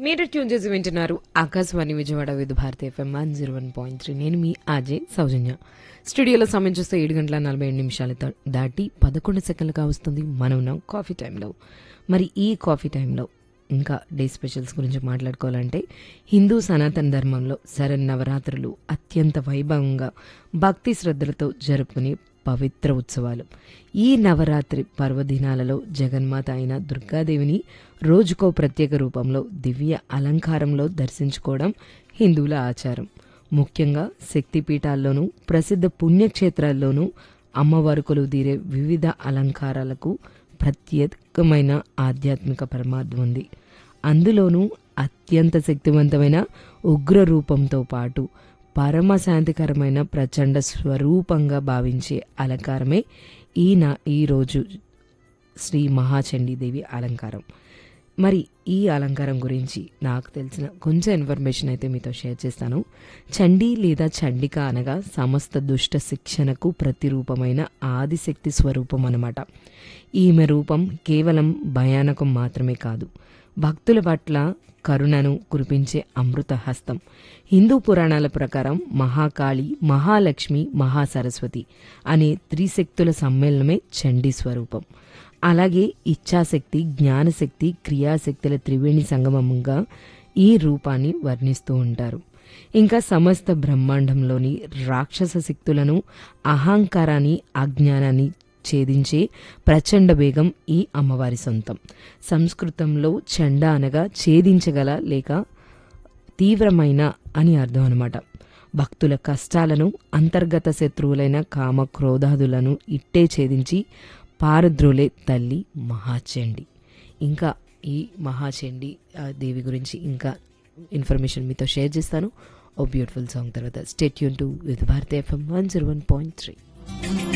మీరు ట్యూన్ చేసి వింటున్నారు Akashvani Vijayawada Vividh Bharati FM one zero one point three నేను మీ ఆజే సౌజన్య స్టూడియోలో సమయం చూస్తే ఏడు గంటల నలభై ఏడు నిమిషాలు దా- దాటి పదకొండు సెకండ్లుగా వస్తుంది మనం ఉన్నాం కాఫీ టైంలో మరి ఈ కాఫీ టైంలో ఇంకా డే స్పెషల్స్ గురించి మాట్లాడుకోవాలంటే హిందూ సనాతన ధర్మంలో శరన్నవరాత్రులు అత్యంత వైభవంగా భక్తి శ్రద్ధలతో జరుపుకునే పవిత్ర ఉత్సవాలు ఈ నవరాత్రి పర్వదినాలలో జగన్మాత అయిన దుర్గాదేవిని రోజుకో ప్రత్యేక రూపంలో దివ్య అలంకారంలో దర్శించుకోవడం హిందువుల ఆచారం ముఖ్యంగా శక్తిపీఠాల్లోనూ ప్రసిద్ధ పుణ్యక్షేత్రాల్లోనూ అమ్మవారు కొలువుదీరే వివిధ అలంకారాలకు ప్రత్యేకమైన ఆధ్యాత్మిక పరమార్థం ఉంది అందులోనూ అత్యంత శక్తివంతమైన ఉగ్ర రూపంతో పాటు పరమ శాంతికరమైన ప్రచండ స్వరూపంగా భావించే అలంకారమే ఈ నా ఈరోజు శ్రీ మహాచండీదేవి అలంకారం మరి ఈ అలంకారం గురించి నాకు తెలిసిన కొంచెం ఇన్ఫర్మేషన్ అయితే మీతో షేర్ చేస్తాను చండీ లేదా చండిక అనగా సమస్త దుష్ట శిక్షణకు ప్రతిరూపమైన ఆదిశక్తి స్వరూపం అన్నమాట ఈమె రూపం కేవలం భయానకం మాత్రమే కాదు భక్తుల పట్ల కరుణను కురిపించే అమృత హస్తం హిందూ పురాణాల ప్రకారం మహాకాళి మహాలక్ష్మి మహాసరస్వతి అనే త్రిశక్తుల సమ్మేళనమే చండీ స్వరూపం అలాగే ఇచ్ఛాశక్తి జ్ఞానశక్తి క్రియాశక్తుల త్రివేణి సంగమంగా ఈ రూపాన్ని వర్ణిస్తూ ఉంటారు ఇంకా సమస్త బ్రహ్మాండంలోని రాక్షస శక్తులను అహంకారాన్ని అజ్ఞానాన్ని ఛేదించే ప్రచండ వేగం ఈ అమ్మవారి సొంతం సంస్కృతంలో చండ అనగా ఛేదించగల లేక తీవ్రమైన అని అర్థం అనమాట భక్తుల కష్టాలను అంతర్గత శత్రువులైన కామ క్రోధాదులను ఇట్టే ఛేదించి పారద్రోలే తల్లి మహాచండి ఇంకా ఈ మహాచండి ఆ దేవి గురించి ఇంకా ఇన్ఫర్మేషన్ మీతో షేర్ చేస్తాను ఓ బ్యూటిఫుల్ సాంగ్ తర్వాత స్టేట్ యూన్ to with Bharati FM one zero one point three